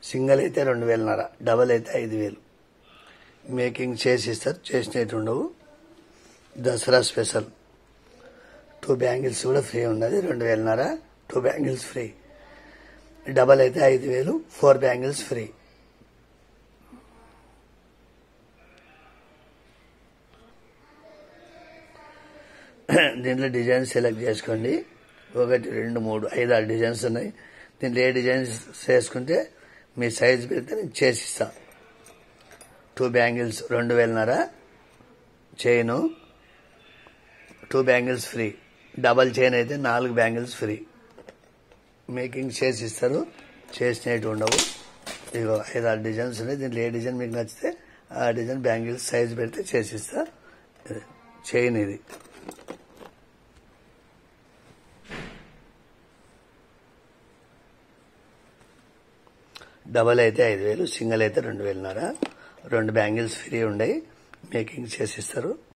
single అయితే రెండు వేలన్నర double అయితే ఐదు వేలు మేకింగ్ చేసి ఇస్తారు చేసినట్టు ఉండవు దసరా స్పెషల్ టూ బ్యాంగిల్స్ కూడా ఫ్రీ ఉన్నది రెండు వేలన్నర టూ బ్యాంగిల్స్ ఫ్రీ డబల్ అయితే ఐదు వేలు ఫోర్ బ్యాంగిల్స్ ఫ్రీ దీంట్లో డిజైన్ సెలెక్ట్ చేసుకోండి ఒకటి రెండు మూడు ఐదు ఆరు డిజైన్స్ ఉన్నాయి దీంట్లో ఏ డిజైన్స్ చేసుకుంటే మీ సైజ్ పెడితే నేను చేసిస్తా టూ బ్యాంగిల్స్ రెండు వేలన్నర chain two bangles free double chain అయితే నాలుగు బ్యాంగిల్స్ ఫ్రీ మేకింగ్ చేసి ఇస్తారు చేసినట్టు ఉండవు ఇగో ఐదు ఆరు డిజైన్స్ ఉన్నాయి దీంట్లో ఏ డిజైన్ మీకు నచ్చితే ఆ డిజైన్ బ్యాంగిల్స్ సైజ్ పెడితే చేసిస్తా చైన్ ఇది డబల్ అయితే ఐదు వేలు సింగిల్ అయితే రెండు వేలున్నర రెండు బ్యాంగిల్స్ ఫ్రీ ఉండయి మేకింగ్ చేసిస్తారు